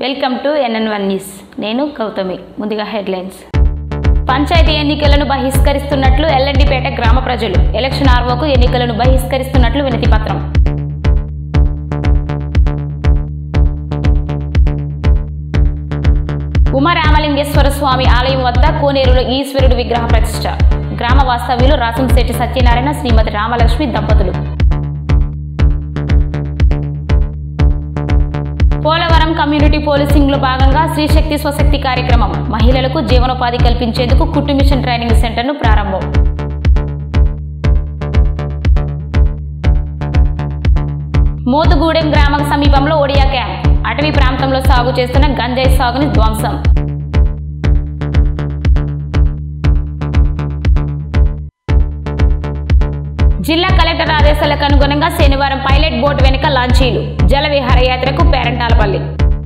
welcome to NN one news నేను గౌతమి ముందుగా headlines panchayat ఎన్నికలను బహిష్కరిస్తున్నట్లు ఎల్లండిపేట గ్రామ ప్రజలు ఎలక్షన్ ఆర్వోకు ఎన్నికలను బహిష్కరిస్తున్నట్లు వినతి పత్రం ఉమారామలింగేశ్వర స్వామి ఆలయం వద్ద కోనేరులో ఈశ్వరుడు విగ్రహ ప్రతిష్ట గ్రామ వాస్తవ్యులు రాసంశెట్టి సత్యనారాయణ శ్రీమతి రామలక్ష్మి దంపతులు పోలవరం కమ్యూనిటీ పోలీసింగ్ లో భాగంగా శ్రీశక్తి స్వశక్తి కార్యక్రమం మహిళలకు జీవనోపాధి కల్పించేందుకు కుట్టు మిషన్ ట్రైనింగ్ సెంటర్ను ప్రారంభం మోతుగూడెం గ్రామం సమీపంలో ఒడియా క్యాంప్ అటవీ ప్రాంతంలో సాగు చేస్తున్న గంజాయి సాగుని ధ్వంసం జిల్లా కలెక్టర్ ఆదేశాలకు అనుగుణంగా శనివారం పైలట్ బోట్ వెనుక లాంచీలు జల విహారయాత్రకు పేరంటాలపల్లి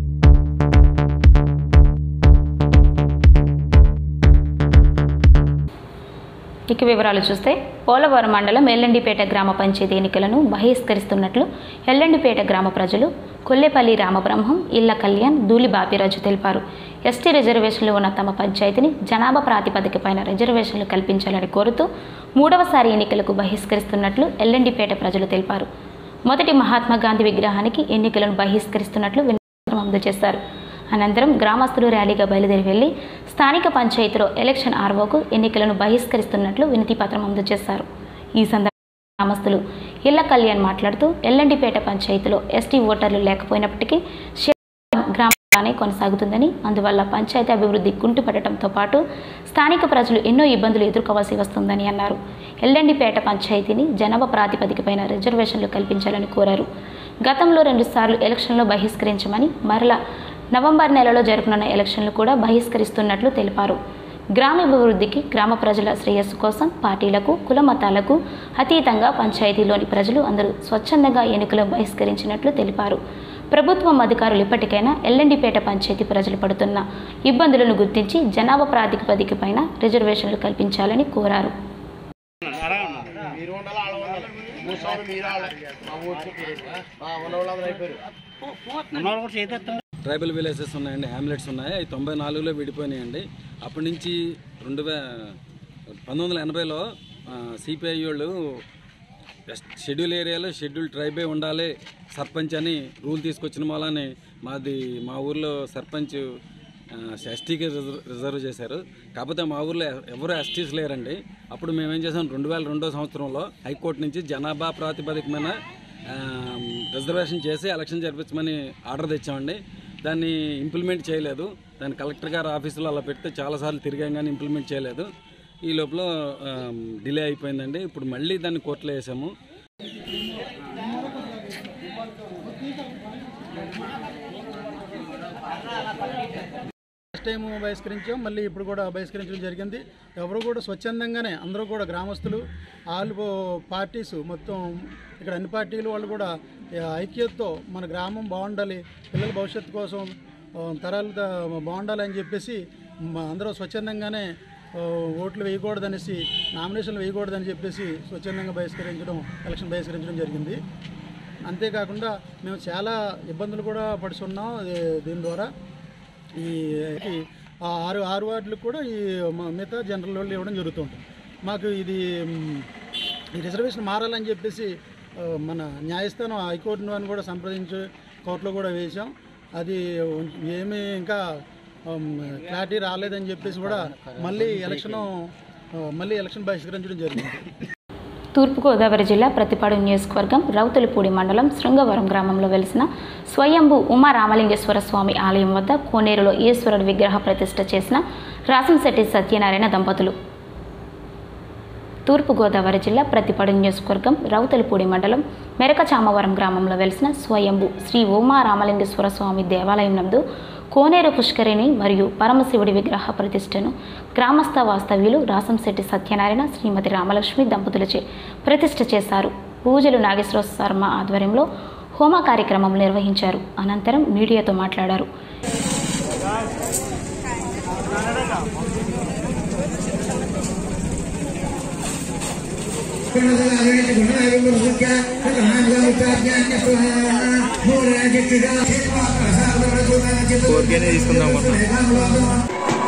ఇక వివరాలు చూస్తే పోలవరం మండలం ఎల్లండిపేట గ్రామ పంచాయతీ ఎన్నికలను బహిష్కరిస్తున్నట్లు ఎల్లండిపేట గ్రామ ప్రజలు కొల్లేపల్లి రామబ్రహ్మం ఇళ్ల కళ్యాణ్ ధూళి బాపిరాజు తెలిపారు ఎస్టీ రిజర్వేషన్లు ఉన్న తమ పంచాయతీని జనాభా ప్రాతిపదికపైన రిజర్వేషన్లు కల్పించాలని కోరుతూ మూడవసారి ఎన్నికలకు బహిష్కరిస్తున్నట్లు ఎల్లండిపేట ప్రజలు తెలిపారు మొదటి మహాత్మా గాంధీ విగ్రహానికి ఎన్నికలను బహిష్కరిస్తున్నట్లు వినతి అందజేశారు అనంతరం గ్రామస్తులు ర్యాలీగా బయలుదేరి వెళ్లి స్థానిక పంచాయతీలో ఎలక్షన్ ఆర్వోకు ఎన్నికలను బహిష్కరిస్తున్నట్లు వినతి పత్రం అందజేశారు ఈ సందర్భంగా గ్రామస్తులు ఇళ్ల కళ్యాణ్ మాట్లాడుతూ ఎల్లండిపేట పంచాయతీలో ఎస్టీ ఓటర్లు లేకపోయినప్పటికీ గ్రామంగానే కొనసాగుతుందని అందువల్ల పంచాయతీ అభివృద్ధి కుంటుపడటంతో పాటు స్థానిక ప్రజలు ఎన్నో ఇబ్బందులు ఎదుర్కోవాల్సి వస్తుందని అన్నారు ఎల్లండిపేట పంచాయతీని జనాభా ప్రాతిపదికపైన రిజర్వేషన్లు కల్పించాలని కోరారు గతంలో రెండుసార్లు ఎలక్షన్లో బహిష్కరించమని మరలా నవంబర్ నెలలో జరగనున్న ఎలక్షన్లు కూడా బహిష్కరిస్తున్నట్లు తెలిపారు గ్రామాభివృద్ధికి గ్రామ ప్రజల శ్రేయస్సు కోసం పార్టీలకు కుల మతాలకు అతీతంగా పంచాయతీలోని ప్రజలు అందరూ స్వచ్ఛందంగా ఎన్నికలు బహిష్కరించినట్లు తెలిపారు ప్రభుత్వం అధికారులు ఇప్పటికైనా ఎల్లండిపేట పంచాయతీ ప్రజలు పడుతున్న ఇబ్బందులను గుర్తించి జనాభా ప్రాతిపదికపైన రిజర్వేషన్లు కల్పించాలని కోరారు మీరు ఉండాలి ఆడ ఉండాలి మూడు సార్లు మీరు ఆడ మా ఊరు మా ఉన్న వాళ్ళందరూ అయిపోయారు ట్రైబల్ విలేజెస్ ఉన్నాయండి హ్యామ్లెట్స్ ఉన్నాయి అవి తొంభై నాలుగులో విడిపోయినాయండి అప్పటి నుంచి రెండు వే పంతొమ్మిది వందల ఎనభైలో సిపిఐ వాళ్ళు ఎస్- షెడ్యూల్ ఏరియాలో షెడ్యూల్ ట్రైబే ఉండాలి సర్పంచ్ అని రూల్ తీసుకొచ్చిన మూలని మాది మా ఊర్లో సర్పంచ్ ఆ, ఎస్టీకి రిజర్వ్ రిజర్వ్ చేశారు కాకపోతే మా ఊర్లో ఎ- ఎవరు ఎస్టీస్ లేరండి అప్పుడు మేము ఏం చేసాం రెండు వేల రెండో సంవత్సరంలో హైకోర్టు నుంచి జనాభా ప్రాతిపదికమైన ఆ, రిజర్వేషన్ చేసి ఎలక్షన్ జరిపించమని ఆర్డర్ తెచ్చామండి దాన్ని ఇంప్లిమెంట్ చేయలేదు దాన్ని కలెక్టర్ గారి ఆఫీసులో అలా పెడితే చాలాసార్లు తిరిగాం కానీ ఇంప్లిమెంట్ చేయలేదు ఈ లోపల డిలే అయిపోయిందండి ఇప్పుడు మళ్ళీ దాన్ని కోర్టులో వేసాము ఫస్ట్ టైం బహిష్కరించాం మళ్ళీ ఇప్పుడు కూడా బహిష్కరించడం జరిగింది ఎవరు కూడా స్వచ్ఛందంగానే అందరూ కూడా గ్రామస్తులు ఆల్ పార్టీస్ మొత్తం ఇక్కడ అన్ని పార్టీలు వాళ్ళు కూడా ఆ, ఐక్యతతో మన గ్రామం బాగుండాలి పిల్లల భవిష్యత్తు కోసం ఆ, తరాలు దా- బాగుండాలి అని చెప్పేసి మ- అందరూ స్వచ్ఛందంగానే ఆ, ఓట్లు వేయకూడదనేసి నామినేషన్లు వేయకూడదని చెప్పేసి స్వచ్ఛందంగా బహిష్కరించడం ఎలక్షన్ బహిష్కరించడం జరిగింది అంతేకాకుండా మేము చాలా ఇబ్బందులు కూడా పడుతున్నాం ఇది- దీని ద్వారా ఈ ఈ ఆ ఆరు ఆరు వార్డులకు కూడా ఈ మ- మిగతా జనరల్ వాళ్ళు ఇవ్వడం జరుగుతుంది మాకు ఇది మ్, ఈ రిజర్వేషన్ మారాలని చెప్పేసి ఆ, మన న్యాయస్థానం హైకోర్టు వారిని కూడా సంప్రదించి కోర్టులో కూడా వేశాం అది ఏమీ ఇంకా క్లారిటీ రాలేదని చెప్పేసి కూడా మళ్ళీ ఎలక్షన్ మళ్ళీ ఎలక్షన్ బహిష్కరించడం జరిగింది తూర్పుగోదావరి జిల్లా ప్రతిపాడు నియోజకవర్గం రౌతులపూడి మండలం శృంగవరం గ్రామంలో వెలిసిన స్వయంభూ ఉమా రామలింగేశ్వర స్వామి ఆలయం వద్ద కోనేరులో ఈశ్వరుడు విగ్రహ ప్రతిష్ఠ చేసిన రాసంశెట్టి సత్యనారాయణ దంపతులు తూర్పుగోదావరి జిల్లా ప్రతిపాడు నియోజకవర్గం రౌతలపూడి మండలం మెరకచామవరం గ్రామంలో వెలిసిన స్వయంభు శ్రీ ఉమా రామలింగేశ్వర స్వామి దేవాలయం నందు కోనేరు పుష్కరిణి మరియు పరమశివుడి విగ్రహ ప్రతిష్టను గ్రామస్థ వాస్తవ్యులు రాసంశెట్టి సత్యనారాయణ శ్రీమతి రామలక్ష్మి దంపతులచే ప్రతిష్ఠ చేశారు పూజలు నాగేశ్వర శర్మ ఆధ్వర్యంలో హోమ కార్యక్రమం నిర్వహించారు అనంతరం మీడియాతో మాట్లాడారు గుణాలు కోరికనే తీసుకుందాం అనుకుంటున్నాం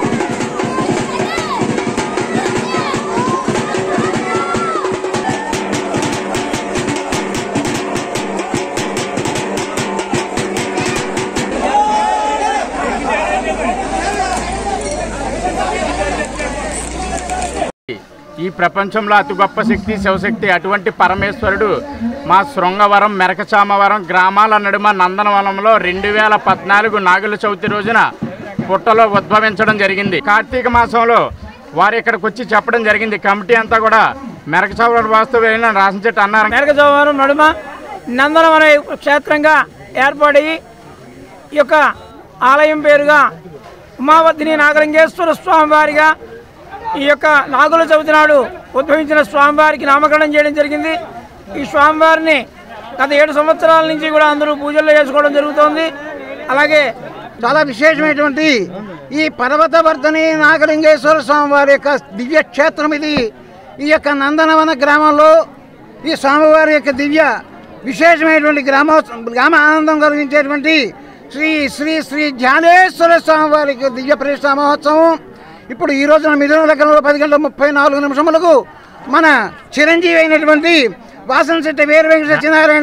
ఈ ప్రపంచంలో అతి గొప్ప శక్తి శివశక్తి అటువంటి పరమేశ్వరుడు మా శృంగవరం మెరకచామవరం గ్రామాల నడుమ నందనవనంలో రెండు వేల పద్నాలుగు నాగుల చవితి రోజున పుట్టలో ఉద్భవించడం జరిగింది కార్తీక మాసంలో వారు ఇక్కడికి వచ్చి చెప్పడం జరిగింది కమిటీ అంతా కూడా మెరకచామవరం వాస్తవ రాసిన చెట్టు అన్నారు మేరకజోవరం నడుమ నందనవన క్షేత్రంగా ఏర్పడి ఈ యొక్క ఆలయం పేరుగా ఉమావతిని నాగలింగేశ్వర స్వామి వారిగా ఈ యొక్క నాగుల చవితి నాడు ఉద్భవించిన స్వామివారికి నామకరణం చేయడం జరిగింది ఈ స్వామివారిని గత ఏడు సంవత్సరాల నుంచి కూడా అందరూ పూజల్లో చేసుకోవడం జరుగుతోంది అలాగే చాలా విశేషమైనటువంటి ఈ పర్వతవర్ధని నాగలింగేశ్వర స్వామి వారి యొక్క దివ్య క్షేత్రం ఇది ఈ యొక్క నందనవన గ్రామంలో ఈ స్వామివారి యొక్క దివ్య విశేషమైనటువంటి గ్రామోత్సవం గ్రామ ఆనందం కలిగించేటువంటి శ్రీ శ్రీ శ్రీ ధ్యానేశ్వర స్వామి వారికి దివ్య ప్రతిష్ఠా మహోత్సవం ఇప్పుడు ఈ రోజున మిథున లగ్నంలో పది గంటల ముప్పై నాలుగు నిమిషములకు మన చిరంజీవి అయినటువంటి వాసన శెట్టి వీర వెంకట సత్యనారాయణ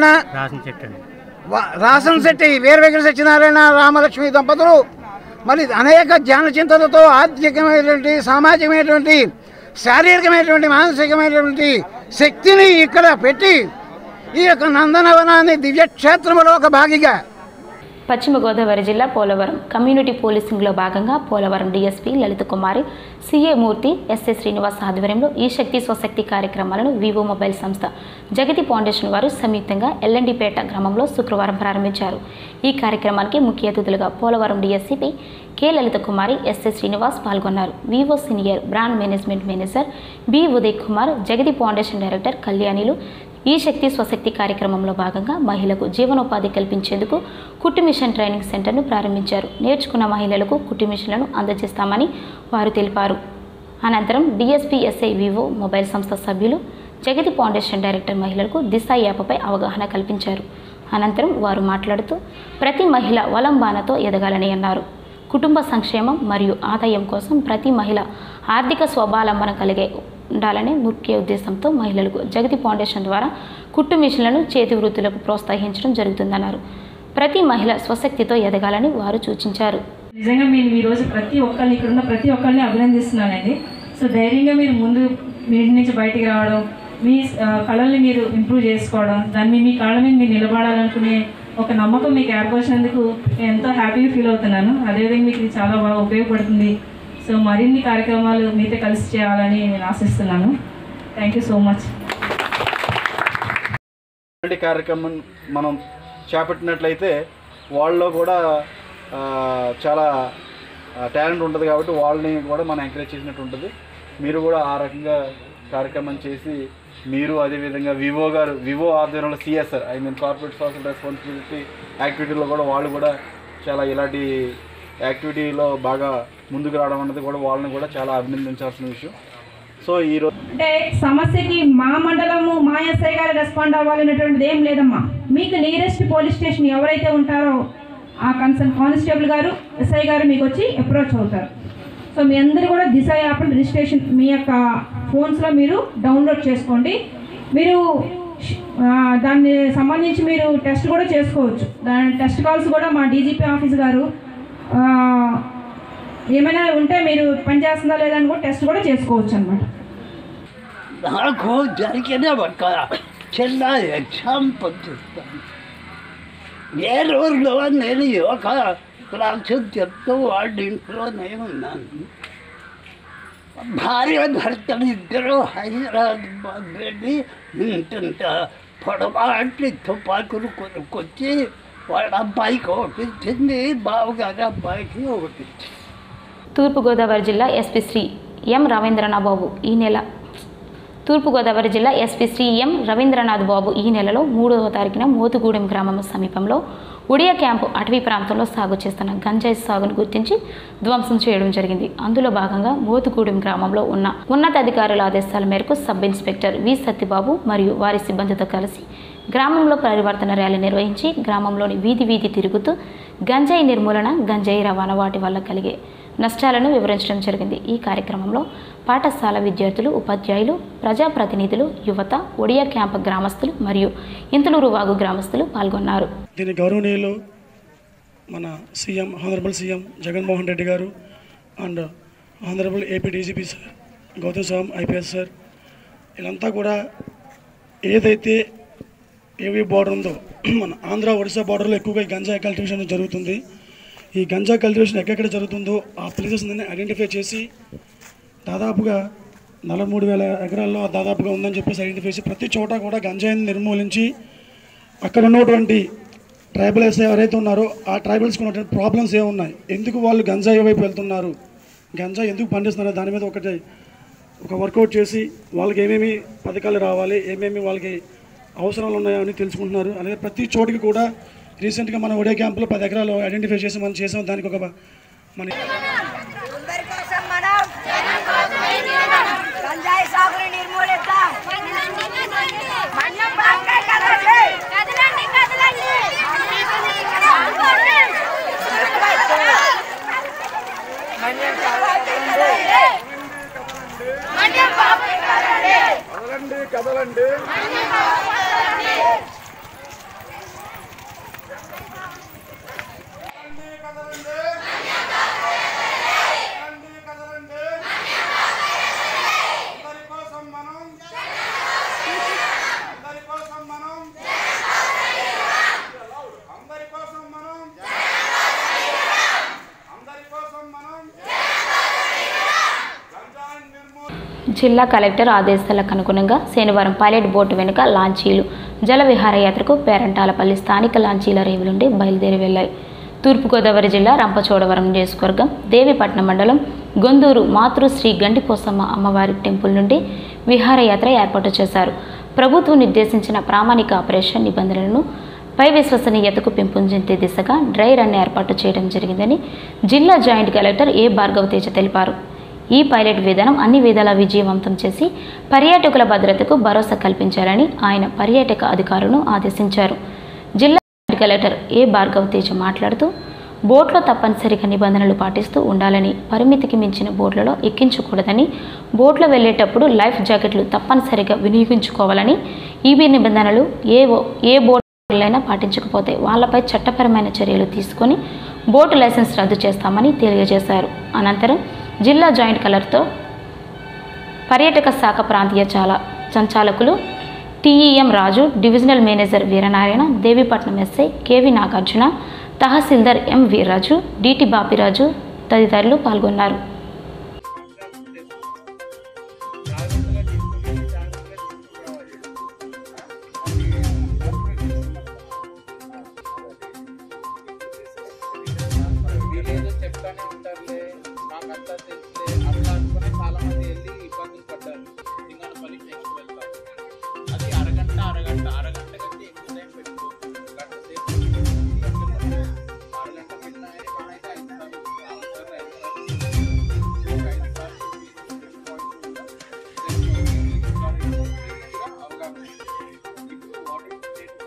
వా- రాసన్ శెట్టి వీర వెంకట సత్యనారాయణ రామలక్ష్మి దంపతులు మరి అనేక ధ్యాన చింతనతో ఆర్థికమైనటువంటి సామాజికమైనటువంటి శారీరకమైనటువంటి మానసికమైనటువంటి శక్తిని ఇక్కడ పెట్టి ఈ యొక్క నందనవనాన్ని దివ్యక్షేత్రములో ఒక భాగిగా పశ్చిమ గోదావరి జిల్లా పోలవరం కమ్యూనిటీ పోలీసింగ్లో భాగంగా Polavaram DSP Lalitha Kumari CA Murthy SA Srinivas ఆధ్వర్యంలో ఈ శక్తి స్వశక్తి కార్యక్రమాలను వివో మొబైల్ సంస్థ జగతి ఫౌండేషన్ వారు సంయుక్తంగా ఎల్ఎండిపేట గ్రామంలో శుక్రవారం ప్రారంభించారు ఈ కార్యక్రమానికి ముఖ్య అతిథులుగా Polavaram DSP K Lalitha Kumari SA Srinivas పాల్గొన్నారు Vivo senior brand management manager B Uday Kumar Jagathi foundation director కళ్యాణిలు ఈ శక్తి స్వశక్తి కార్యక్రమంలో భాగంగా మహిళలకు జీవనోపాధి కల్పించేందుకు కుట్టు మిషన్ ట్రైనింగ్ సెంటర్ను ప్రారంభించారు నేర్చుకున్న మహిళలకు కుట్టు మిషన్లను అందజేస్తామని వారు తెలిపారు అనంతరం డిఎస్పీ ఎస్ఐ వివో మొబైల్ సంస్థ సభ్యులు జగతి ఫౌండేషన్ డైరెక్టర్ మహిళలకు దిశ యాపపై అవగాహన కల్పించారు అనంతరం వారు మాట్లాడుతూ ప్రతి మహిళ వలంబానతో ఎదగాలని అన్నారు కుటుంబ సంక్షేమం మరియు ఆదాయం కోసం ప్రతి మహిళ ఆర్థిక స్వావలంబన కలిగే ఉండాలనే ముఖ్య ఉద్దేశంతో మహిళలకు జగతి ఫౌండేషన్ ద్వారా కుట్టు మిషన్లను చేతి వృత్తులకు ప్రోత్సహించడం జరుగుతుందన్నారు ప్రతి మహిళ స్వశక్తితో ఎదగాలని వారు సూచించారు నిజంగా నేను ఈ రోజు ప్రతి ఒక్కరిని ఇక్కడ ఉన్న ప్రతి ఒక్కరిని అభినందిస్తున్నానండి సో ధైర్యంగా మీరు ముందు మీ ఇంటి నుంచి బయటికి రావడం మీ ఆ, కళల్ని మీరు ఇంప్రూవ్ చేసుకోవడం దాన్ని మీ కాళ్ళ మీద మీరు నిలబడాలనుకునే ఒక నమ్మకం మీకు ఏర్పరిచినందుకు నేను ఎంతో హ్యాపీగా ఫీల్ అవుతున్నాను అదేవిధంగా మీకు ఇది చాలా బాగా ఉపయోగపడుతుంది సో మరిన్ని కార్యక్రమాలు మీతో కలిసి చేయాలని నేను ఆశిస్తున్నాను థ్యాంక్ యూ సో మచ్ ఇలాంటి కార్యక్రమం మనం చేపట్టినట్లయితే వాళ్ళలో కూడా ఆ, చాలా టాలెంట్ ఉంటుంది కాబట్టి వాళ్ళని కూడా మనం ఎంకరేజ్ చేసినట్టు ఉంటుంది మీరు కూడా ఆ రకంగా కార్యక్రమం చేసి మీరు అదేవిధంగా వివో గారు వివో ఆధ్వర్యంలో CSR I mean corporate social responsibility యాక్టివిటీలో కూడా వాళ్ళు కూడా చాలా ఇలాంటి యాక్టివిటీలో బాగా ముందుకు రావడం అన్నది కూడా వాళ్ళని కూడా చాలా అభినందించాల్సిన విషయం సో ఈరోజు అంటే సమస్యకి మా మండలము మా ఎస్ఐ గారు రెస్పాండ్ అవ్వాలనేటువంటిది ఏం లేదమ్మా మీకు నియరెస్ట్ పోలీస్ స్టేషన్ ఎవరైతే ఉంటారో ఆ కన్సర్న్ కానిస్టేబుల్ గారు ఎస్ఐ గారు మీకు వచ్చి అప్రోచ్ అవుతారు సో మీ అందరూ కూడా దిశ యాప్ రిజిస్ట్రేషన్ మీ యొక్క ఫోన్స్లో మీరు డౌన్లోడ్ చేసుకోండి మీరు ఆ, దాన్ని సంబంధించి మీరు టెస్ట్ కూడా చేసుకోవచ్చు దాని టెస్ట్ కాల్స్ కూడా మా డీజీపీ ఆఫీస్ గారు ఆ, ఏమైనా ఉంటే మీరు పని చేస్తుందా లేదా అని కూడా టెస్ట్ కూడా చేసుకోవచ్చు అనమాట నాకు జరిగిన ఒక చిన్న ఎగ్జాంపుల్ చెప్తాను ఏ రోజులో నేను యోగా క్లాసు చెప్తూ వాళ్ళ ఇంట్లోనే ఉన్నాను భార్య భర్తలు ఇద్దరు హైదరాబాద్ వెళ్ళి ఇంతంత పొడవాటి తుపాకులు కొనుక్కొచ్చి వాళ్ళ అబ్బాయికి ఒకటి ఇచ్చింది బావగారి అబ్బాయికి ఒకటి ఇచ్చింది తూర్పుగోదావరి జిల్లా ఎస్పీ శ్రీ ఎం రవీంద్రనాథ్ బాబు ఈ నెల తూర్పుగోదావరి జిల్లా ఎస్పీ శ్రీ ఎం రవీంద్రనాథ్ బాబు ఈ నెలలో మూడవ తారీఖున మోతుగూడెం గ్రామం సమీపంలో ఉడియా క్యాంపు అటవీ ప్రాంతంలో సాగు చేస్తున్న గంజాయి సాగును గుర్తించి ధ్వంసం చేయడం జరిగింది అందులో భాగంగా మోతుగూడెం గ్రామంలో ఉన్న ఉన్నతాధికారుల ఆదేశాల మేరకు సబ్ ఇన్స్పెక్టర్ వి సత్యబాబు మరియు వారి సిబ్బందితో కలిసి గ్రామంలో పరివర్తన ర్యాలీ నిర్వహించి గ్రామంలోని వీధి వీధి తిరుగుతూ గంజాయి నిర్మూలన గంజాయి రవాణా వాటి వల్ల కలిగే నష్టాలను వివరించడం జరిగింది ఈ కార్యక్రమంలో పాఠశాల విద్యార్థులు ఉపాధ్యాయులు ప్రజాప్రతినిధులు యువత ఒడియా క్యాంప్ గ్రామస్తులు మరియు ఇంతలూరు వాగు గ్రామస్తులు పాల్గొన్నారు దీని గౌరవనీయులు మన CM honourable CM Jaganmohan Reddy గారు and honourable AP DGP sir Gautam Swamy IPS sir వీళ్ళంతా కూడా ఏదైతే ఏవి బార్డర్ ఉందో మన ఆంధ్ర ఒడిశా బార్డర్లో ఎక్కువగా ఈ గంజా కల్టివేషన్ జరుగుతుంది ఈ గంజా కల్టివేషన్ ఎక్కడెక్కడ జరుగుతుందో ఆ ప్లేసెస్ ఐడెంటిఫై చేసి దాదాపుగా నలభై మూడు వేల ఎకరాల్లో దాదాపుగా ఉందని చెప్పేసి ఐడెంటిఫై చేసి ప్రతి చోట కూడా గంజాయిని నిర్మూలించి అక్కడ ఉన్నటువంటి ట్రైబల్స్ ఎవరైతే ఉన్నారో ఆ ట్రైబల్స్కి ఉన్నటువంటి ప్రాబ్లమ్స్ ఏమున్నాయి ఎందుకు వాళ్ళు గంజాయి వైపు వెళ్తున్నారు గంజా ఎందుకు పండిస్తున్నారు దాని మీద ఒకటి ఒక వర్కౌట్ చేసి వాళ్ళకి ఏమేమి పథకాలు రావాలి ఏమేమి వాళ్ళకి అవసరాలు ఉన్నాయో అని తెలుసుకుంటున్నారు అలాగే ప్రతి చోటికి కూడా రీసెంట్గా మన ఒడే క్యాంపులో పది ఎకరాలు ఐడెంటిఫై చేసి మనం చేసాం దానికి ఒక మన గంజాయి సాగుని నిర్మూలిద్దాం మన్యం బాగా కదలండి కదలండి కదలండి మన్యం బాగా కదలండి కదలండి కదలండి జిల్లా కలెక్టర్ ఆదేశాలకు అనుగుణంగా శనివారం పైలట్ బోటు వెనుక లాంచీలు జల విహారయాత్రకు పేరంటాలపల్లి స్థానిక లాంచీల రేవు నుండి బయలుదేరి వెళ్లాయి తూర్పుగోదావరి జిల్లా రంపచోడవరం నియోజకవర్గం దేవిపట్నం మండలం గొందూరు మాతృశ్రీ గండిపోసమ్మ అమ్మవారి టెంపుల్ నుండి విహారయాత్ర ఏర్పాటు చేశారు ప్రభుత్వం నిర్దేశించిన ప్రామాణిక ఆపరేషన్ నిబంధనలను పై విశ్వసనీయతకు పెంపొందించే దిశగా డ్రై రన్ ఏర్పాటు చేయడం జరిగిందని జిల్లా joint collector A Bhargava Teja తెలిపారు ఈ పైలట్ విధానం అన్ని విధాలా విజయవంతం చేసి పర్యాటకుల భద్రతకు భరోసా కల్పించాలని ఆయన పర్యాటక అధికారులను ఆదేశించారు జిల్లా joint collector A Bhargav Teja మాట్లాడుతూ బోట్లో తప్పనిసరిగా నిబంధనలు పాటిస్తూ ఉండాలని పరిమితికి మించిన బోట్లలో ఎక్కించకూడదని బోట్లో వెళ్ళేటప్పుడు లైఫ్ జాకెట్లు తప్పనిసరిగా వినియోగించుకోవాలని ఈబీ నిబంధనలు ఏ ఓ- ఏ బోట్లైనా పాటించకపోతే వాళ్ళపై చట్టపరమైన చర్యలు తీసుకొని బోటు లైసెన్స్ రద్దు చేస్తామని తెలియజేశారు అనంతరం జిల్లా జాయింట్ కలర్తో పర్యాటక శాఖ ప్రాంతీయ చాలా సంచాలకులు TEM Raju divisional manager Veeranarayana Devipatnam SI KV Nagarjuna tahsildar M Veerraju DT Bapiraju తదితరులు పాల్గొన్నారు వీళ్ళేదో చెప్తానే ఉంటారులే మాకంతా తెలుసులే అట్లా అనుకుని చాలా మంది వెళ్ళి ఇబ్బందులు పడ్డారు సింగనపల్లికి నెక్స్ట్ వెళ్తారు అది అరగంట అరగంట అరగంట కంటే ఎక్కువ టైం పెట్టుకోవచ్చు గంట సేపు అరగంట పెట్టినా కానీ మహా అయితే ఐదు సార్లు ఆరు సార్లు ఐదు సార్లు ఐదు సార్లు అవగాహన ఇప్పుడు వాటర్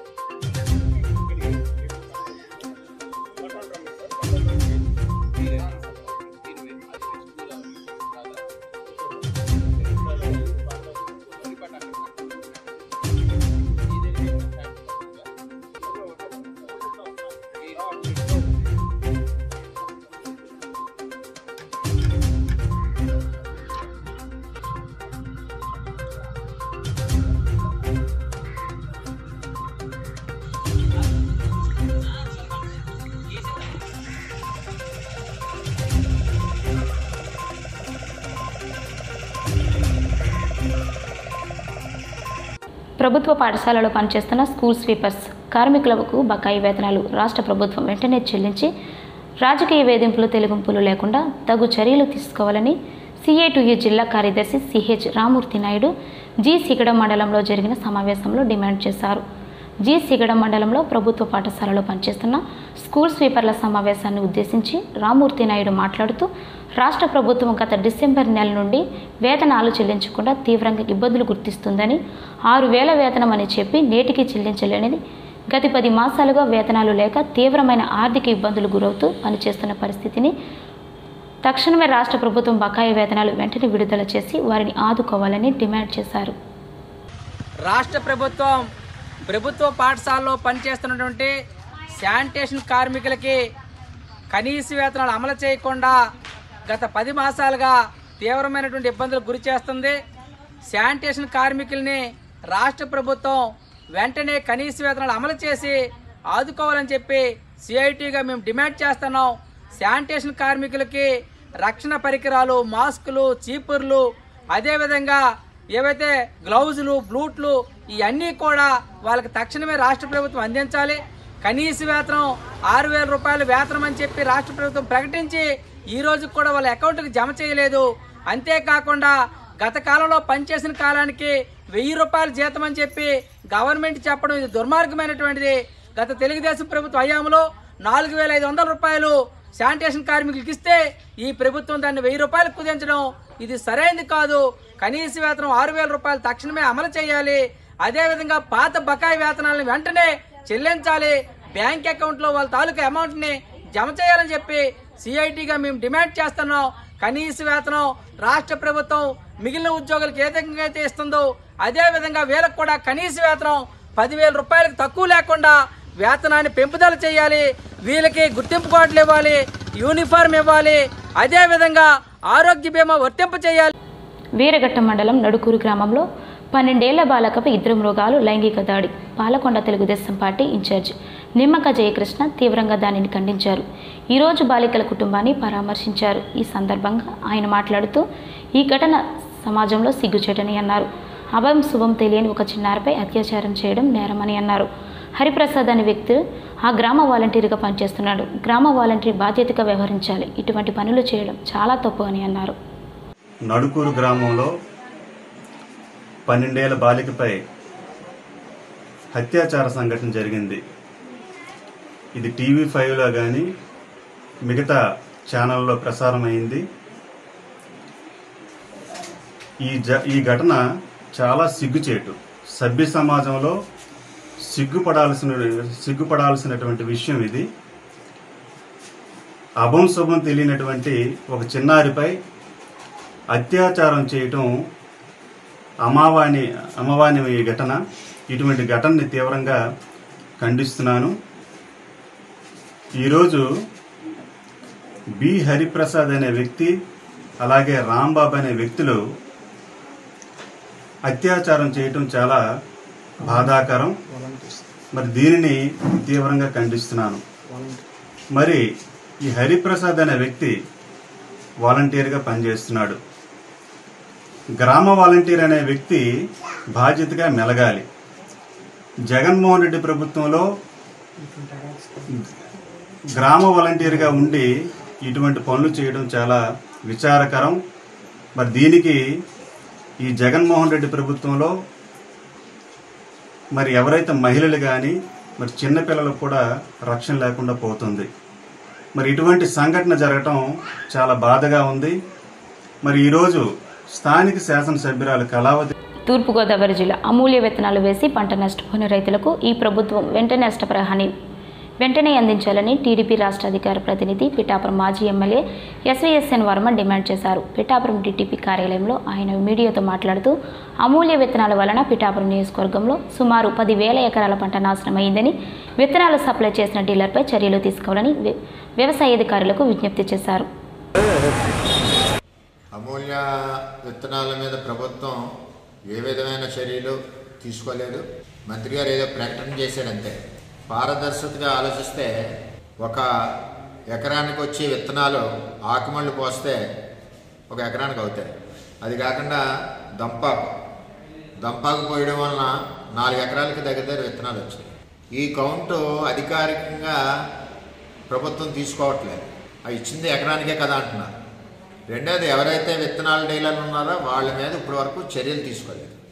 ప్రభుత్వ పాఠశాలలో పనిచేస్తున్న స్కూల్ స్వీపర్స్ కార్మికులకు బకాయి వేతనాలు రాష్ట్ర ప్రభుత్వం వెంటనే చెల్లించి రాజకీయ వేధింపులు తెలుగుంపులు లేకుండా తగు చర్యలు తీసుకోవాలని సిఐటియు జిల్లా కార్యదర్శి సిహెచ్ రామూర్తి నాయుడు జి సిగడ మండలంలో జరిగిన సమావేశంలో డిమాండ్ చేశారు జి సిగడ మండలంలో ప్రభుత్వ పాఠశాలలో పనిచేస్తున్న స్కూల్ స్వీపర్ల సమావేశాన్ని ఉద్దేశించి రామూర్తి నాయుడు మాట్లాడుతూ రాష్ట్ర ప్రభుత్వం గత డిసెంబర్ నెల నుండి వేతనాలు చెల్లించకుండా తీవ్రంగా ఇబ్బందులు గుర్తిస్తుందని ఆరు వేల వేతనం అని చెప్పి నేటికి చెల్లించలేనిది గత పది మాసాలుగా వేతనాలు లేక తీవ్రమైన ఆర్థిక ఇబ్బందులు గురవుతూ పనిచేస్తున్న పరిస్థితిని తక్షణమే రాష్ట్ర ప్రభుత్వం బకాయి వేతనాలు వెంటనే విడుదల చేసి వారిని ఆదుకోవాలని డిమాండ్ చేశారు రాష్ట్ర ప్రభుత్వం ప్రభుత్వ పాఠశాలలో పనిచేస్తున్నటువంటి శానిటేషన్ కార్మికులకి కనీస వేతనాలు అమలు చేయకుండా గత పది మాసాలుగా తీవ్రమైనటువంటి ఇబ్బందులకు గురి చేస్తుంది శానిటేషన్ కార్మికుల్ని రాష్ట్ర ప్రభుత్వం వెంటనే కనీస వేతనాలు అమలు చేసి ఆదుకోవాలని చెప్పి సిఐటిగా మేము డిమాండ్ చేస్తున్నాం శానిటేషన్ కార్మికులకి రక్షణ పరికరాలు మాస్కులు చీపుర్లు అదేవిధంగా ఏవైతే గ్లౌజులు బ్లూట్లు ఇవన్నీ కూడా వాళ్ళకి తక్షణమే రాష్ట్ర ప్రభుత్వం అందించాలి కనీస వేతనం ఆరు వేల రూపాయల వేతనం అని చెప్పి రాష్ట్ర ప్రభుత్వం ప్రకటించి ఈ రోజు కూడా వాళ్ళ అకౌంట్కి జమ చేయలేదు అంతేకాకుండా గత కాలంలో పనిచేసిన కాలానికి వెయ్యి రూపాయల జీతం అని చెప్పి గవర్నమెంట్ చెప్పడం ఇది దుర్మార్గమైనటువంటిది గత తెలుగుదేశం ప్రభుత్వ హయాంలో నాలుగు వేల ఐదు వందల రూపాయలు శానిటేషన్ కార్మికులకు ఇస్తే ఈ ప్రభుత్వం దాన్ని వెయ్యి రూపాయలకు కుదించడం ఇది సరైనది కాదు కనీస వేతనం ఆరు వేల రూపాయలు తక్షణమే అమలు చేయాలి అదేవిధంగా పాత బకాయి వేతనాలను వెంటనే చెల్లించాలి బ్యాంక్ అకౌంట్లో వాళ్ళ తాలూకా అమౌంట్ని జమ చేయాలని చెప్పి సిఐటిగా మేము డిమాండ్ చేస్తున్నాం కనీస వేతనం రాష్ట్ర ప్రభుత్వం మిగిలిన ఉద్యోగులకు ఏ విధంగా అయితే ఇస్తుందో అదే విధంగా వీళ్ళకు కూడా కనీస వేతనం పదివేల రూపాయలకు తక్కువ లేకుండా వేతనాన్ని పెంపుదల చేయాలి వీళ్ళకి గుర్తింపు కార్డులు ఇవ్వాలి యూనిఫామ్ ఇవ్వాలి అదే విధంగా ఆరోగ్య బీమా వర్తింపు చేయాలి వీరఘట్ట మండలం నడుకూరు గ్రామంలో పన్నెండేళ్ల బాలకపై ఇద్దరు మృగాలు లైంగిక దాడి పాలకొండ తెలుగుదేశం పార్టీ ఇన్ఛార్జ్ నిమ్మక జయకృష్ణ తీవ్రంగా దానిని ఖండించారు ఈరోజు బాలికల కుటుంబాన్ని పరామర్శించారు ఈ సందర్భంగా ఆయన మాట్లాడుతూ ఈ ఘటన సమాజంలో సిగ్గుచేటని అన్నారు అభయం శుభం తెలియని ఒక చిన్నారిపై అత్యాచారం చేయడం నేరమని అన్నారు హరిప్రసాద్ అనే వ్యక్తి ఆ గ్రామ వాలంటీర్గా పనిచేస్తున్నాడు గ్రామ వాలంటీర్ బాధ్యతగా వ్యవహరించాలి ఇటువంటి పనులు చేయడం చాలా తప్పు అని అన్నారు నడుకూరు గ్రామంలో పన్నెండేళ్ల బాలికపై హత్యాచార సంఘటన జరిగింది ఇది టీవీ ఫైవ్లో కానీ మిగతా ఛానల్లో ప్రసారమైంది ఈ జ ఈ ఘటన చాలా సిగ్గుచేటు సభ్య సమాజంలో సిగ్గుపడాల్సిన సిగ్గుపడాల్సినటువంటి విషయం ఇది అభం శుభం తెలియనటువంటి ఒక చిన్నారిపై అత్యాచారం చేయటం అమావాణి అమవాణి ఈ ఘటన ఇటువంటి ఘటనని తీవ్రంగా ఖండిస్తున్నాను ఈరోజు బి హరిప్రసాద్ అనే వ్యక్తి అలాగే రాంబాబు అనే వ్యక్తులు అత్యాచారం చేయటం చాలా బాధాకరం మరి దీనిని తీవ్రంగా ఖండిస్తున్నాను మరి ఈ హరిప్రసాద్ అనే వ్యక్తి వాలంటీర్గా పనిచేస్తున్నాడు గ్రామ వాలంటీర్ అనే వ్యక్తి బాధ్యతగా మెలగాలి జగన్మోహన్ రెడ్డి ప్రభుత్వంలో గ్రామ వాలంటీర్గా ఉండి ఇటువంటి పనులు చేయడం చాలా విచారకరం మరి దీనికి ఈ జగన్మోహన్ రెడ్డి ప్రభుత్వంలో మరి ఎవరైతే మహిళలు కానీ మరి చిన్నపిల్లలకు కూడా రక్షణ లేకుండా పోతుంది మరి ఇటువంటి సంఘటన జరగటం చాలా బాధగా ఉంది మరి ఈరోజు స్థానిక శాసనసభ్యురాలు కళావతి తూర్పుగోదావరి జిల్లా అమూల్య విత్తనాలు వేసి పంట నష్టపోయిన రైతులకు ఈ ప్రభుత్వం వెంటనే నష్టపరిహాని వెంటనే అందించాలని టీడీపీ రాష్ట్ర అధికార ప్రతినిధి పిఠాపురం మాజీ ఎమ్మెల్యే ఎస్వీఎస్ఎన్ వర్మ డిమాండ్ చేశారు పిఠాపురం టీడీపీ కార్యాలయంలో ఆయన మీడియాతో మాట్లాడుతూ అమూల్య విత్తనాల వలన పిఠాపురం నియోజకవర్గంలో సుమారు పదివేల ఎకరాల పంట నాశనమైందని విత్తనాలు సప్లై చేసిన డీలర్పై చర్యలు తీసుకోవాలని వ్య- వ్యవసాయ అధికారులకు విజ్ఞప్తి చేశారు అమూల్య విత్తనాల మీద ప్రభుత్వం ఏ విధమైన చర్యలు తీసుకోలేదు మంత్రి గారు ఏదో ప్రకటన చేశాడంతే పారదర్శకతగా ఆలోచిస్తే ఒక ఎకరానికి వచ్చే విత్తనాలు ఆకుమళ్ళు పోస్తే ఒక ఎకరానికి అవుతాయి అది కాకుండా దంపాకు దంపాకు పోయడం వలన నాలుగు ఎకరాలకి దగ్గర దగ్గర విత్తనాలు వచ్చాయి ఈ కౌంటు అధికారికంగా ప్రభుత్వం తీసుకోవట్లేదు అవి ఇచ్చింది ఎకరానికే కదా అంటున్నారు రెండోది ఎవరైతే విత్తనాల డీలర్లు ఉన్నారో వాళ్ళ మీద ఇప్పటి వరకు చర్యలు తీసుకోలేదు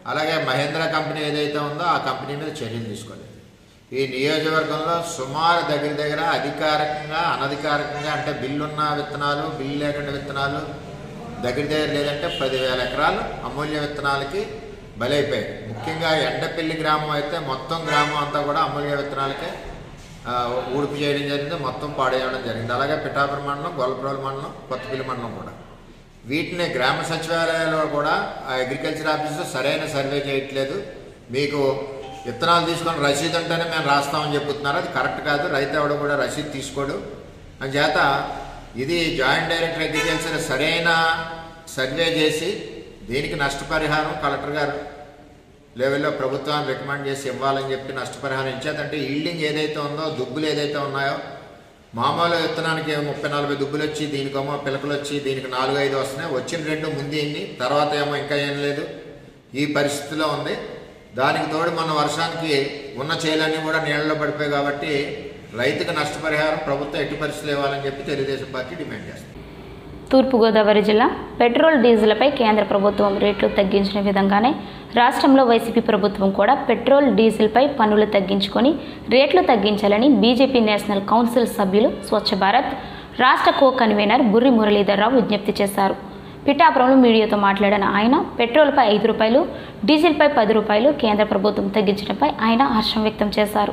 అలాగే మహేంద్ర కంపెనీ ఏదైతే ఉందో ఆ కంపెనీ మీద చర్యలు తీసుకోలేదు ఈ నియోజకవర్గంలో సుమారు దగ్గర దగ్గర అధికారికంగా అనధికారికంగా అంటే బిల్లున్న విత్తనాలు బిల్లు లేకుండా విత్తనాలు దగ్గర దగ్గర లేదంటే పదివేల ఎకరాలు అమూల్య విత్తనాలకి బలైపోయాయి ముఖ్యంగా ఎండపల్లి గ్రామం అయితే మొత్తం గ్రామం అంతా కూడా అమూల్య విత్తనాలకే ఆ, ఊడిపి చేయడం జరిగింది మొత్తం పాడేయడం జరిగింది అలాగే పిఠాపురం మండలం గొల్లప్రోలు మండలం కొత్తపల్లి మండలం కూడా వీటిని గ్రామ సచివాలయాల్లో కూడా ఆ అగ్రికల్చర్ ఆఫీసులో సరైన సర్వే చేయట్లేదు మీకు విత్తనాలు తీసుకొని రసీదు ఉంటేనే మేము రాస్తామని చెప్తున్నారు అది కరెక్ట్ కాదు రైతు ఎవడు కూడా రసీదు తీసుకోడు అని చేత ఇది జాయింట్ డైరెక్టర్ అగ్రికల్చర్ సరైన సర్వే చేసి దీనికి నష్టపరిహారం కలెక్టర్ గారు లెవెల్లో ప్రభుత్వాన్ని రికమెండ్ చేసి ఇవ్వాలని చెప్పి నష్టపరిహారం ఇచ్చేదంటే ఈల్డింగ్ ఏదైతే ఉందో దుబ్బులు ఏదైతే ఉన్నాయో మామూలు విత్తనానికి ముప్పై నలభై దుబ్బులు వచ్చి దీనికేమో పిలకలు వచ్చి దీనికి నాలుగు ఐదు వస్తున్నాయి వచ్చిన రెండు ముందేంది తర్వాత ఏమో ఇంకా ఏం లేదు ఈ పరిస్థితిలో ఉంది దానికి తోడు మన వర్షానికి ఉన్న చేలన్నీ కూడా నీళ్ళలో పడిపోయాయి కాబట్టి రైతుకు నష్టపరిహారం ప్రభుత్వం ఎట్టి పరిస్థితులు ఇవ్వాలని చెప్పి తెలుగుదేశం పార్టీ డిమాండ్ చేస్తుంది తూర్పుగోదావరి జిల్లా పెట్రోల్ డీజిల్పై కేంద్ర ప్రభుత్వం రేట్లు తగ్గించిన విధంగానే రాష్ట్రంలో వైసీపీ ప్రభుత్వం కూడా పెట్రోల్ డీజిల్పై పన్నులు తగ్గించుకొని రేట్లు తగ్గించాలని బీజేపీ నేషనల్ కౌన్సిల్ సభ్యులు స్వచ్ఛ భారత్ రాష్ట్ర కో కన్వీనర్ బుర్రి మురళీధర్రావు విజ్ఞప్తి చేశారు పిఠాపురంలో మీడియాతో మాట్లాడిన ఆయన పెట్రోల్పై ఐదు రూపాయలు డీజిల్పై పది రూపాయలు కేంద్ర ప్రభుత్వం తగ్గించడంపై ఆయన హర్షం వ్యక్తం చేశారు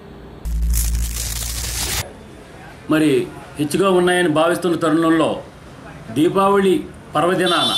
మరి హెచ్చుగా ఉన్నాయని భావిస్తున్న తరుణంలో దీపావళి పర్వదినాన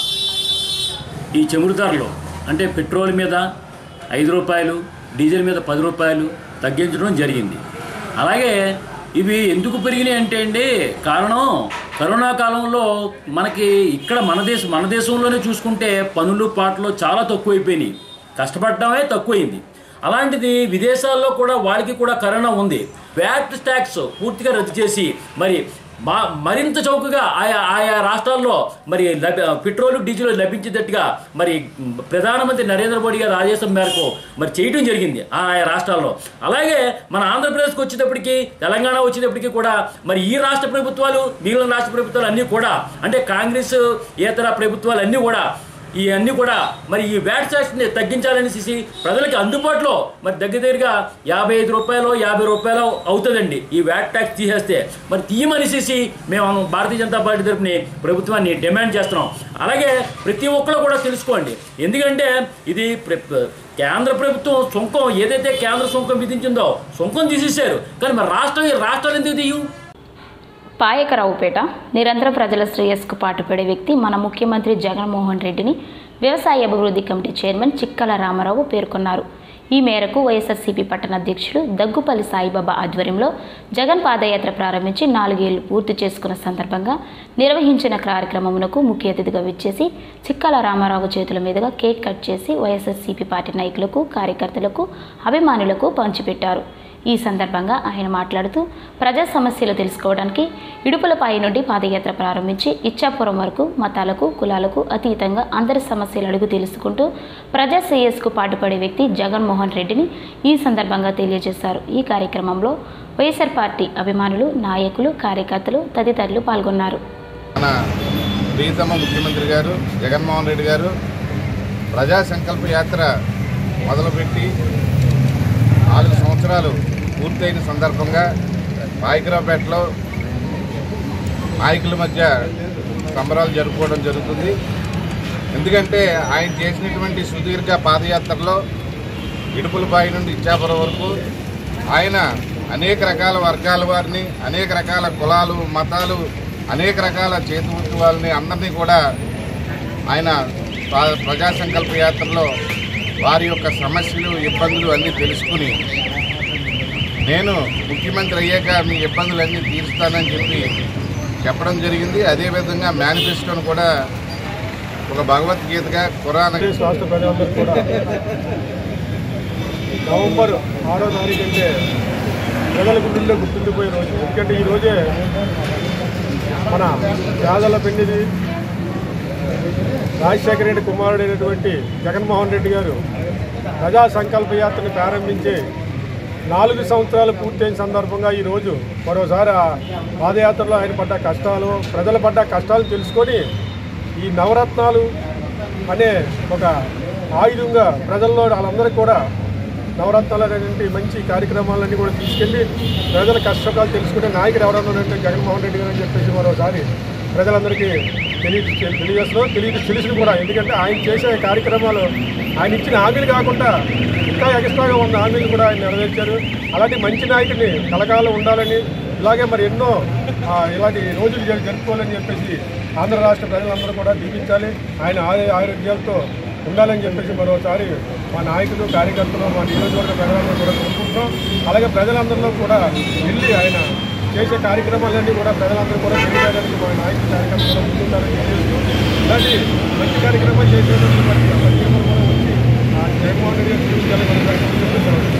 ఈ చమురు ధరలు అంటే పెట్రోల్ మీద ఐదు రూపాయలు డీజిల్ మీద పది రూపాయలు తగ్గించడం జరిగింది అలాగే ఇవి ఎందుకు పెరిగినాయి అంటే అండి కారణం కరోనా కాలంలో మనకి ఇక్కడ మన దేశం మన దేశంలోనే చూసుకుంటే పనులు పాటలు చాలా తక్కువైపోయినాయి కష్టపడడమే తక్కువైంది అలాంటిది విదేశాల్లో కూడా వాళ్ళకి కూడా కరోనా ఉంది వ్యాట్ ట్యాక్స్ పూర్తిగా రద్దు చేసి మరి మా మరింత చౌకగా ఆయా ఆయా రాష్ట్రాల్లో మరి లభి పెట్రోల్ డీజిల్ లభించేటట్టుగా మరి ప్రధానమంత్రి నరేంద్ర మోడీ గారి ఆదేశం మేరకు మరి చేయడం జరిగింది ఆ ఆయా రాష్ట్రాల్లో అలాగే మన ఆంధ్రప్రదేశ్కి వచ్చేటప్పటికి తెలంగాణ వచ్చేటప్పటికి కూడా మరి ఈ రాష్ట్ర ప్రభుత్వాలు మిగిలిన రాష్ట్ర ప్రభుత్వాలు అన్నీ కూడా అంటే కాంగ్రెస్ ఇతర ప్రభుత్వాలు అన్నీ కూడా ఈ అన్నీ కూడా మరి ఈ వ్యాట్ ట్యాక్స్ని తగ్గించాలనేసి ప్రజలకి అందుబాటులో మరి దగ్గర దగ్గరగా యాభై ఐదు రూపాయలు యాభై రూపాయలు అవుతుందండి ఈ వ్యాట్ ట్యాక్స్ తీసేస్తే మరి తీయమనేసి మేము భారతీయ జనతా పార్టీ తరఫుని ప్రభుత్వాన్ని డిమాండ్ చేస్తున్నాం అలాగే ప్రతి ఒక్కరు కూడా తెలుసుకోండి ఎందుకంటే ఇది ప్ర- కేంద్ర ప్రభుత్వం సుంకం ఏదైతే కేంద్ర సుంకం విధించిందో సుంకం తీసేశారు కానీ మరి రాష్ట్రం రాష్ట్రాలు ఎందుకు తీయు పాయకరావుపేట నిరంతర ప్రజల శ్రేయస్కు పాటుపడే వ్యక్తి మన ముఖ్యమంత్రి జగన్మోహన్ రెడ్డిని వ్యవసాయ అభివృద్ధి కమిటీ చైర్మన్ చిక్కల రామారావు పేర్కొన్నారు ఈ మేరకు వైఎస్ఆర్సీపీ పట్టణ అధ్యక్షులు దగ్గుపల్లి సాయిబాబా ఆధ్వర్యంలో జగన్ పాదయాత్ర ప్రారంభించి నాలుగేళ్లు పూర్తి చేసుకున్న సందర్భంగా నిర్వహించిన కార్యక్రమమునకు ముఖ్య అతిథిగా విచ్చేసి చిక్కల రామారావు చేతుల మీదుగా కేక్ కట్ చేసి వైఎస్ఆర్సీపీ పార్టీ నాయకులకు కార్యకర్తలకు అభిమానులకు పంచిపెట్టారు ఈ సందర్భంగా ఆయన మాట్లాడుతూ ప్రజా సమస్యలు తెలుసుకోవడానికి ఇడుపులపాయి నుండి పాదయాత్ర ప్రారంభించి ఇచ్చాపురం వరకు మతాలకు కులాలకు అతీతంగా అందరి సమస్యలు అడుగు తెలుసుకుంటూ ప్రజా శ్రేయస్కు పాటుపడే వ్యక్తి జగన్మోహన్ రెడ్డిని ఈ సందర్భంగా తెలియజేశారు ఈ కార్యక్రమంలో వైఎస్ఆర్ పార్టీ అభిమానులు నాయకులు కార్యకర్తలు తదితరులు పాల్గొన్నారు మన ప్రియతమ ముఖ్యమంత్రి గారు జగన్మోహన్ రెడ్డి గారు ప్రజా సంకల్ప యాత్ర మొదలుపెట్టి నాలుగు సంవత్సరాలు పూర్తయిన సందర్భంగా పాయకరావుపేటలో నాయకుల మధ్య సంబరాలు జరుపుకోవడం జరుగుతుంది ఎందుకంటే ఆయన చేసినటువంటి సుదీర్ఘ పాదయాత్రలో ఇడుపులపాయి నుండి ఇచ్చాపురం వరకు ఆయన అనేక రకాల వర్గాల వారిని అనేక రకాల కులాలు మతాలు అనేక రకాల చేతి వృత్తి వాళ్ళని అందరినీ కూడా ఆయన ప్ర- ప్రజా సంకల్ప యాత్రలో వారి యొక్క సమస్యలు ఇబ్బందులు అన్నీ తెలుసుకుని నేను ముఖ్యమంత్రి అయ్యాక మీ ఇబ్బందులన్నీ తీరుస్తానని చెప్పి చెప్పడం జరిగింది అదేవిధంగా మేనిఫెస్టోను కూడా ఒక భగవద్గీతగా పురాణ రాష్ట్ర ప్రజలందరూ కూడా నవంబర్ ఆరో తారీఖు అంటే ప్రజల గుండెల్లో గుర్తుండిపోయే రోజు ఎందుకంటే ఈ రోజే మన పేదల పెన్నిది రాజశేఖర రెడ్డి కుమారుడైనటువంటి జగన్మోహన్ రెడ్డి గారు ప్రజా సంకల్ప యాత్రను ప్రారంభించి నాలుగు సంవత్సరాలు పూర్తయిన సందర్భంగా ఈరోజు మరోసారి ఆ పాదయాత్రలో ఆయన పడ్డ కష్టాలు ప్రజలు పడ్డ కష్టాలు తెలుసుకొని ఈ నవరత్నాలు అనే ఒక ఆయుధంగా ప్రజల్లో వాళ్ళందరికీ కూడా నవరత్నాలు అనేటువంటి మంచి కార్యక్రమాలన్నీ కూడా తీసుకెళ్లి ప్రజల కష్టకాలు తెలుసుకునే నాయకుడు ఎవరన్నా ఉన్నారంటే జగన్మోహన్ రెడ్డి గారు అని చెప్పేసి మరోసారి ప్రజలందరికీ తెలియ తెలియజేస్తున్నాం తెలియ తెలిసింది కూడా ఎందుకంటే ఆయన చేసే కార్యక్రమాలు ఆయన ఇచ్చిన హామీలు కాకుండా ఇంకా ఎక్స్ట్రాగా ఉన్న హామీలు కూడా ఆయన నెరవేర్చారు అలాంటి మంచి నాయకుడిని కలకాలం ఉండాలని ఇలాగే మరి ఎన్నో ఆ, ఇలాంటి రోజులు జరు- జరుపుకోవాలని చెప్పేసి ఆంధ్ర రాష్ట్ర ప్రజలందరూ కూడా దీపించాలి ఆయన ఆరోగ్య ఆరోగ్యాలతో ఉండాలని చెప్పేసి మరోసారి మా నాయకులు కార్యకర్తలు మా నియోజకవర్గ ప్రజలందరూ కూడా కోరుకుంటున్నాం అలాగే ప్రజలందరిలో కూడా వెళ్ళి ఆయన చేసే కార్యక్రమాలన్నీ కూడా ప్రజలందరూ కూడా తెలియజేయడానికి మా నాయకులు కార్యకర్తలు కూడా ముందుంటారని తెలియజేస్తూ ఇలాంటి మంచి కార్యక్రమాలు చేసేందుకు మరి ప్రతి ఒక్కరు కూడా వచ్చి ఆ జగన్మోహన్ రెడ్డి గారు చూపించాలని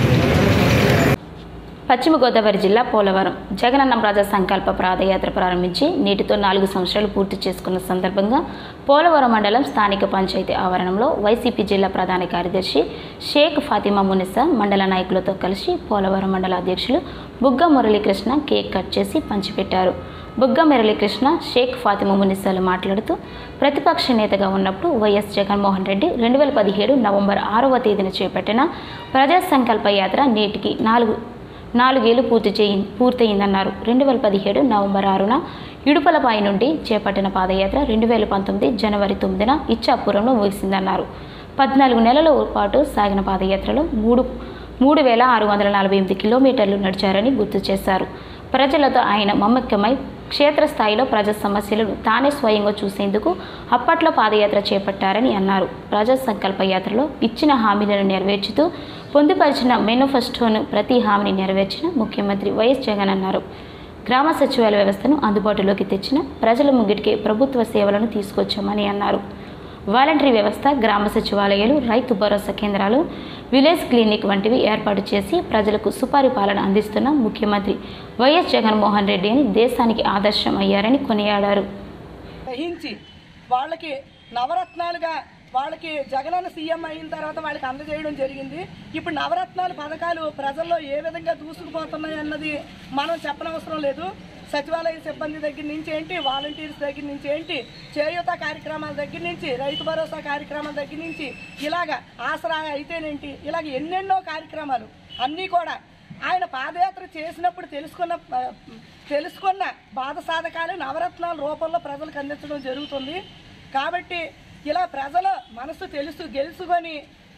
పశ్చిమ గోదావరి జిల్లా పోలవరం జగనన్న ప్రజా సంకల్ప పాదయాత్ర ప్రారంభించి నేటితో నాలుగు సంవత్సరాలు పూర్తి చేసుకున్న సందర్భంగా పోలవరం మండలం స్థానిక పంచాయతీ ఆవరణంలో వైసీపీ జిల్లా ప్రధాన కార్యదర్శి షేక్ ఫాతిమా మునిసా మండల నాయకులతో కలిసి పోలవరం మండల అధ్యక్షులు బుగ్గ మురళీకృష్ణ కేక్ కట్ చేసి పంచిపెట్టారు బుగ్గ మురళీకృష్ణ షేక్ ఫాతిమా మునిసాలు మాట్లాడుతూ ప్రతిపక్ష నేతగా ఉన్నప్పుడు వైఎస్ జగన్మోహన్ రెడ్డి రెండు వేల పదిహేడు నవంబర్ ఆరవ తేదీన చేపట్టిన ప్రజా సంకల్ప యాత్ర నేటికి నాలుగు నాలుగేళ్లు పూర్తి చేయి పూర్తయిందన్నారు రెండు వేల పదిహేడు నవంబర్ ఆరున ఇడుపలపై నుండి చేపట్టిన పాదయాత్ర రెండు వేల పంతొమ్మిది జనవరి తొమ్మిదిన ఇచ్చాపురంలో ముగిసిందన్నారు పద్నాలుగు నెలల పాటు సాగిన పాదయాత్రలో మూడు మూడు వేల ఆరు వందల నలభై ఎనిమిది కిలోమీటర్లు నడిచారని గుర్తు చేశారు ప్రజలతో ఆయన మమ్మకమై క్షేత్రస్థాయిలో ప్రజా సమస్యలను తానే స్వయంగా చూసేందుకు అప్పట్లో పాదయాత్ర చేపట్టారని అన్నారు ప్రజా సంకల్ప యాత్రలో ఇచ్చిన హామీలను నెరవేర్చుతూ పొందుపరిచిన మేనిఫెస్టోను ప్రతి హామీని నెరవేర్చిన ముఖ్యమంత్రి వైఎస్ జగన్ అన్నారు గ్రామ సచివాలయ వ్యవస్థను అందుబాటులోకి తెచ్చిన ప్రజల ముంగిటికి ప్రభుత్వ సేవలను తీసుకొచ్చామని అన్నారు వాలంటరీ వ్యవస్థ గ్రామ సచివాలయాలు రైతు భరోసా కేంద్రాలు విలేజ్ క్లినిక్ వంటివి ఏర్పాటు చేసి ప్రజలకు సుపరిపాలన అందిస్తున్న ముఖ్యమంత్రి వైఎస్ జగన్మోహన్ రెడ్డి అని దేశానికి ఆదర్శం అయ్యారని కొనియాడారు గ్రహించి వాళ్ళకి నవరత్నాలుగా వాళ్ళకి జగనన్న సీఎం అయిన తర్వాత వాళ్ళకి అందజేయడం జరిగింది ఇప్పుడు నవరత్నాలు పథకాలు ప్రజల్లో ఏ విధంగా దూసుకుపోతున్నాయి అన్నది మనం చెప్పనవసరం లేదు సచివాలయ సిబ్బంది దగ్గర నుంచి ఏంటి వాలంటీర్స్ దగ్గర నుంచి ఏంటి చేయూత కార్యక్రమాల దగ్గర నుంచి రైతు భరోసా కార్యక్రమాల దగ్గర నుంచి ఇలాగ ఆసరా అయితేనేంటి ఇలాగ ఎన్నెన్నో కార్యక్రమాలు అన్నీ కూడా ఆయన పాదయాత్ర చేసినప్పుడు తెలుసుకున్న ఆ, తెలుసుకున్న బాధ సాధకాలు నవరత్నాల రూపంలో ప్రజలకు అందించడం జరుగుతుంది కాబట్టి ఇలా ప్రజల మనసు తెలుసు గెలుసుకొని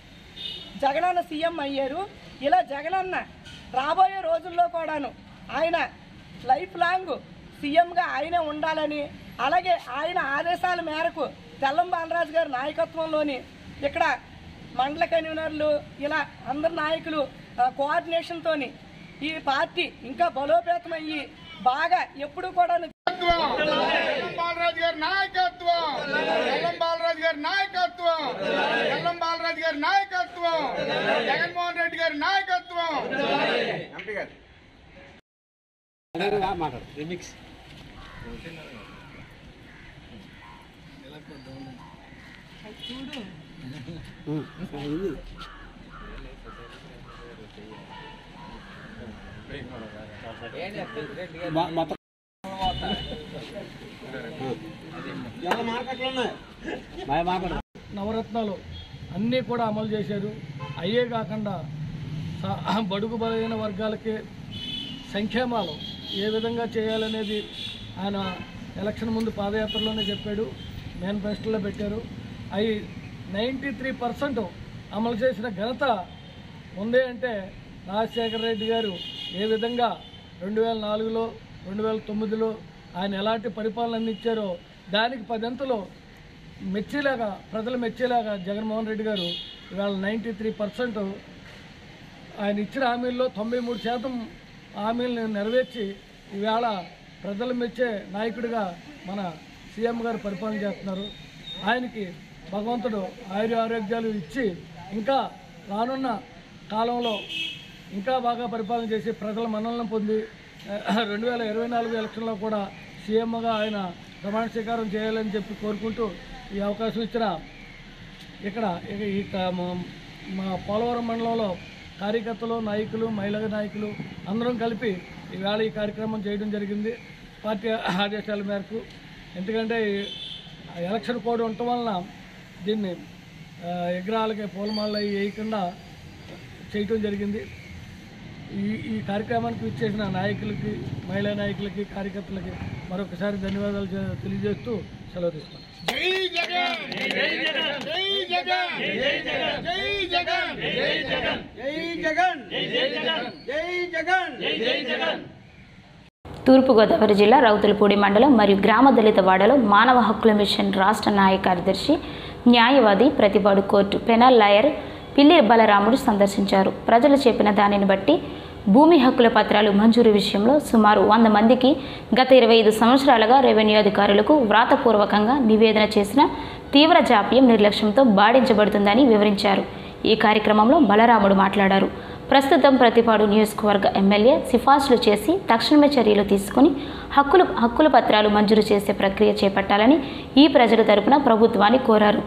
జగనన్న సీఎం అయ్యారు ఇలా జగనన్న రాబోయే రోజుల్లో కూడాను ఆయన లైఫ్ లాంగ్ సీఎంగా ఆయనే ఉండాలని అలాగే ఆయన ఆదేశాల మేరకు తెల్లం బాలరాజు గారి నాయకత్వంలోని ఇక్కడ మండల కన్వీనర్లు ఇలా అందరు నాయకులు ఆ, కోఆర్డినేషన్తోని ఈ పార్టీ ఇంకా బలోపేతమయ్యి బాగా ఎప్పుడు కూడా ఎల్లం బాలరాజు గారి నాయకత్వం ఎల్లం బాలరాజు గారి నాయకత్వం ఎల్లం బాలరాజు గారి నాయకత్వం జగన్మోహన్ రెడ్డి గారి నాయకత్వం ఎంపీ గారు నవరత్నాలు అన్నీ కూడా అమలు చేశారు అయ్యే కాకుండా స- బడుగు బలైన వర్గాలకి సంక్షేమాలు ఏ విధంగా చేయాలనేది ఆయన ఎలక్షన్ ముందు పాదయాత్రలోనే చెప్పాడు మేనిఫెస్టోలో పెట్టారు అవి నైంటీ త్రీ పర్సెంట్ అమలు చేసిన ఘనత ఉంది అంటే రాజశేఖర రెడ్డి గారు ఏ విధంగా రెండు వేల నాలుగులో రెండు వేల తొమ్మిదిలో ఆయన ఎలాంటి పరిపాలన అందించారో దానికి పదంతలో మెచ్చేలాగా ప్రజలు మెచ్చేలాగా జగన్మోహన్ రెడ్డి గారు ఇవాళ నైంటీ త్రీ పర్సెంట్ ఆయన ఇచ్చిన హామీల్లో తొంభై మూడు శాతం హామీలను నెరవేర్చి ఈవేళ ప్రజలు మెచ్చే నాయకుడిగా మన సీఎం గారు పరిపాలన చేస్తున్నారు ఆయనకి భగవంతుడు ఆయుర ఆరోగ్యాలు ఇచ్చి ఇంకా రానున్న కాలంలో ఇంకా బాగా పరిపాలన చేసి ప్రజల మన్నలను పొంది రెండు వేల ఇరవై నాలుగు ఎలక్షన్లో కూడా సీఎంగా ఆయన ప్రమాణ స్వీకారం చేయాలని చెప్పి కోరుకుంటూ ఈ అవకాశం ఇచ్చిన ఇక్కడ ఇక ఈ క- మా- మా పోలవరం మండలంలో కార్యకర్తలు నాయకులు మహిళా నాయకులు అందరం కలిపి ఈవేళ ఈ కార్యక్రమం చేయడం జరిగింది పార్టీ ఆదేశాల మేరకు ఎందుకంటే ఈ ఎలక్షన్ కోడ్ ఉండటం వలన దీన్ని ఆ, విగ్రహాలకి పూలమాలలు అవి వేయకుండా చేయటం జరిగింది ఈ ఈ కార్యక్రమానికి ఇచ్చేసిన నాయకులకి మహిళా నాయకులకి కార్యకర్తలకి మరొకసారి ధన్యవాదాలు చె- తెలియజేస్తూ సెలవు తీసుకున్నాను జై జగన్ జై జగన్ జై జగన్ జై జగన్ జై జగన్ జై జగన్ జై జగన్ జై జగన్ జై జగన్ జై జగన్ తూర్పుగోదావరి జిల్లా రౌతులపూడి మండలం మరియు గ్రామ దళిత వాడలో మానవ హక్కుల మిషన్ రాష్ట్ర నాయ కార్యదర్శి న్యాయవాది ప్రతిపాడు కోర్టు పెనల్ లాయర్ పిల్లి బలరాముడు సందర్శించారు ప్రజలు చెప్పిన దానిని బట్టి భూమి హక్కుల పత్రాలు మంజూరు విషయంలో సుమారు వంద మందికి గత ఇరవై ఐదు సంవత్సరాలుగా రెవెన్యూ అధికారులకు వ్రాతపూర్వకంగా నివేదన చేసిన తీవ్ర జాప్యం నిర్లక్ష్యంతో బాధించబడుతుందని వివరించారు ఈ కార్యక్రమంలో బలరాముడు మాట్లాడారు ప్రస్తుతం ప్రతిపాడు నియోజకవర్గ ఎమ్మెల్యే సిఫార్సులు చేసి తక్షణమే చర్యలు తీసుకుని హక్కులు హక్కుల పత్రాలు మంజూరు చేసే ప్రక్రియ చేపట్టాలని ఈ ప్రజల తరపున ప్రభుత్వాన్ని కోరారు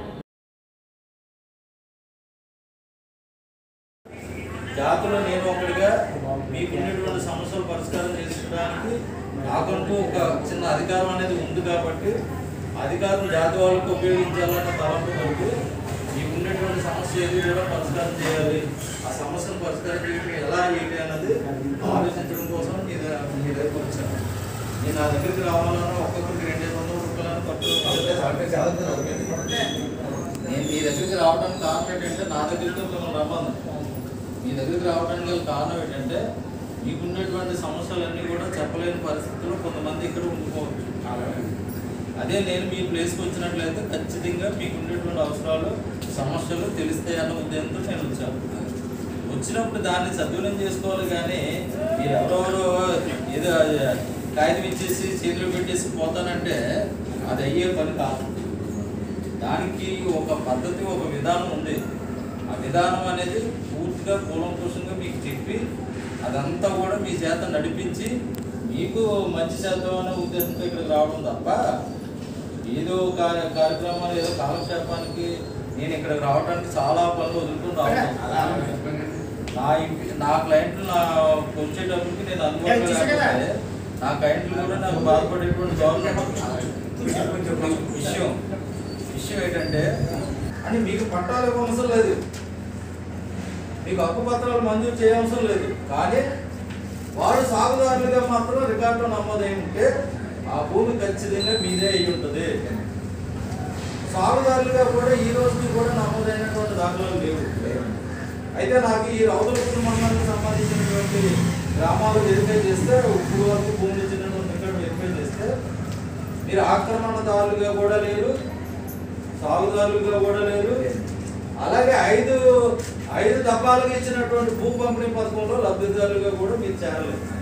జాతిలో నేను ఒకటిగా మీకు ఉన్నటువంటి సమస్యలు పరిష్కారం చేసుకోవడానికి నాకంటూ ఒక చిన్న అధికారం అనేది ఉంది కాబట్టి అధికారం జాతి వాళ్ళకు ఉపయోగించాలన్న తలంపు కొరకు మీకు ఉన్నటువంటి సమస్య ఏది కూడా పరిష్కారం చేయాలి ఆ సమస్యను పరిష్కారం చేయడం ఎలా ఏంటి అన్నది ఆలోచించడం కోసం మీ దగ్గర మీ దగ్గరకు వచ్చాను నేను నా దగ్గరికి రావాలన్నా ఒక్కొక్కరికి రెండు వందల రూపాయలను ఖర్చు నేను మీ దగ్గరికి రావడానికి కారణం ఏంటంటే నా దగ్గరికి మిమ్మల్ని రమ్మను మీ దగ్గరికి రావడానికి గల కారణం ఏంటంటే మీకున్నటువంటి సమస్యలన్నీ కూడా చెప్పలేని పరిస్థితుల్లో కొంతమంది ఇక్కడ ఉండిపోవచ్చు అదే నేను మీ ప్లేస్కి వచ్చినట్లయితే ఖచ్చితంగా మీకు ఉండేటువంటి అవసరాలు సమస్యలు తెలుస్తాయి అన్న ఉద్దేశంతో నేను వచ్చాను వచ్చినప్పుడు దాన్ని సద్వినియోగం చేసుకోవాలి కానీ మీరు ఎవరెవరో ఏదో కాగితం ఇచ్చేసి చేతిలో పెట్టేసి పోతానంటే అది అయ్యే పని కాదు దానికి ఒక పద్ధతి ఒక విధానం ఉంది ఆ విధానం అనేది పూర్తిగా కూలంకుషంగా మీకు చెప్పి అదంతా కూడా మీ చేత నడిపించి మీకు మంచి చేద్దాం అనే ఉద్దేశంతో ఇక్కడికి రావడం తప్ప ఏదో కార్య కార్యక్రమాలు ఏదో కాలక్షేపానికి నేను ఇక్కడికి రావడానికి చాలా పనులు వదులుకుని రావడం నా ఇంటి నా క్లయింట్లు నా వచ్చేటప్పటికి నేను అందుబాటులో లేకపోతే నా క్లయింట్లు కూడా నాకు బాధపడేటువంటి గవర్నమెంట్ విషయం విషయం ఏంటంటే అని మీకు పట్టాలు ఇవ్వ అవసరం లేదు మీకు హక్కు పత్రాలు మంజూరు చేయవసరం లేదు కానీ వారు సాగుదారులుగా మాత్రం రికార్డులో నమోదై ఉంటే ఆ భూమి ఖచ్చితంగా మీదే అయి ఉంటుంది సాగుదారులుగా కూడా ఈ రోజుకి కూడా నమోదైనటువంటి దాఖలాలు లేవు అయితే నాకు ఈ రౌతులపూడి మండలానికి సంబంధించినటువంటి గ్రామాలు వెరిఫై చేస్తే ఇప్పుడు వరకు భూములు ఇచ్చినటువంటి రికార్డు వెరిఫై చేస్తే మీరు ఆక్రమణదారులుగా కూడా లేరు సాగుదారులుగా కూడా లేరు అలాగే ఐదు ఐదు దఫాలుగా ఇచ్చినటువంటి భూ పంపిణీ పథకంలో లబ్ధిదారులుగా కూడా మీరు చేరలేదు